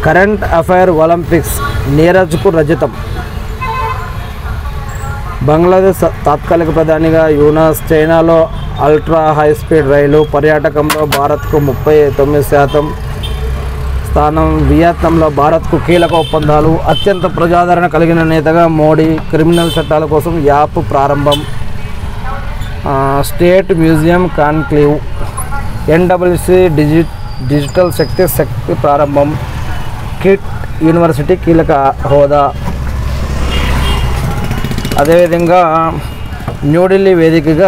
current affair Olympics నీరజ్కు రజతం బంగ్లాదేశ్ తాత్కాలిక ప్రధానిగా యూనస్ చైనాలో అల్ట్రా హై స్పీడ్ రైలు పర్యాటకంలో భారత్కు ముప్పై తొమ్మిది శాతం స్థానం వియత్నాంలో భారత్కు కీలక ఒప్పందాలు అత్యంత ప్రజాదరణ కలిగిన నేతగా మోడీ క్రిమినల్ చట్టాల కోసం యాప్ ప్రారంభం ఆ, state museum conclave NWC digi digital Shakti Shakti ప్రారంభం కిట్ యూనివర్సిటీ కీలక హోదా అదేవిధంగా న్యూఢిల్లీ వేదికగా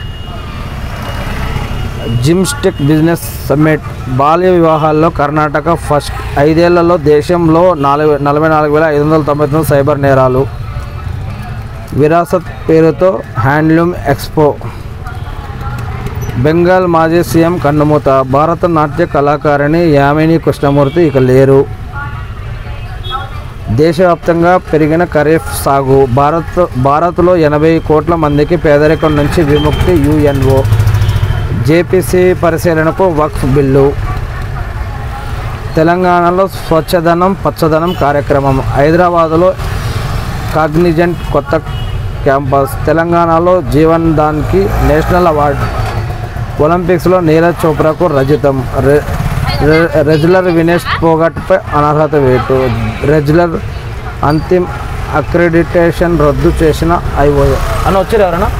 జిమ్స్టిక్ బిజినెస్ సమ్మిట్ బాల్య వివాహాల్లో కర్ణాటక ఫస్ట్ ఐదేళ్లలో దేశంలో నాలుగు నలభై నాలుగు వేల ఐదు వందల తొంభై తొమ్మిది సైబర్ నేరాలు విరాసత్ పేరుతో హ్యాండ్లూమ్ ఎక్స్పో బెంగాల్ మాజీ సీఎం కన్నుమూత భారత నాట్య కళాకారిణి యామిని కృష్ణమూర్తి ఇక లేరు దేశవ్యాప్తంగా పెరిగిన ఖరీఫ్ సాగు భారత్ భారత్లో ఎనభై కోట్ల మందికి పేదరికం నుంచి విముక్తి యుఎన్ఓ జేపీసీ పరిశీలనకు వక్ఫ్ బిల్లు తెలంగాణలో స్వచ్ఛదనం పచ్చదనం కార్యక్రమం హైదరాబాదులో కాగ్నిజెంట్ కొత్త క్యాంపస్ తెలంగాణలో జీవన్ దాన్కి నేషనల్ అవార్డు ఒలింపిక్స్లో నీరజ్ చోప్రాకు రజతం రె- రె- రెజ్లర్ వినేష్ పోగట్పై అనర్హత వేటు రెజ్లర్ అంతిమ్ అక్రెడిటేషన్ రద్దు చేసిన ఐఓఏ అని వచ్చారు ఎవరైనా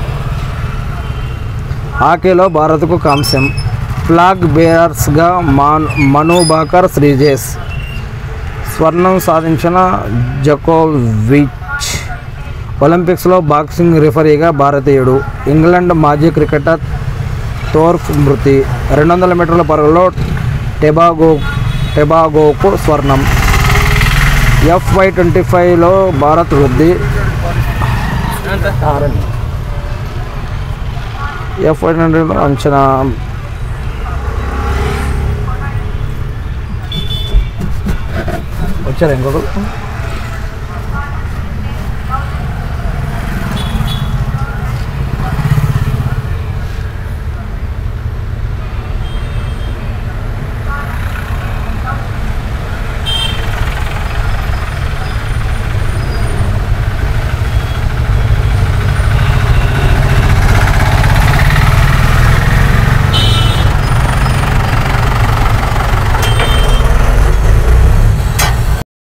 హాకీలో భారత్కు కాంస్యం ఫ్లాగ్ బేరర్స్గా మాన్ మను బాకర్ శ్రీజేష్ స్వర్ణం సాధించిన జకోవిచ్ ఒలింపిక్స్లో బాక్సింగ్ రిఫరీగా భారతీయుడు ఇంగ్లాండ్ మాజీ క్రికెటర్ తోర్ఫ్ మృతి రెండు వందల మీటర్ల పరుగులో టెబాగో టెబాగోకు స్వర్ణం ఎఫ్వై ట్వంటీ ఫైవ్లో భారత్ వృద్ధి ఎఫ్ఐ ట్వంటీలో అంచనా వచ్చారా ఇంకొకరు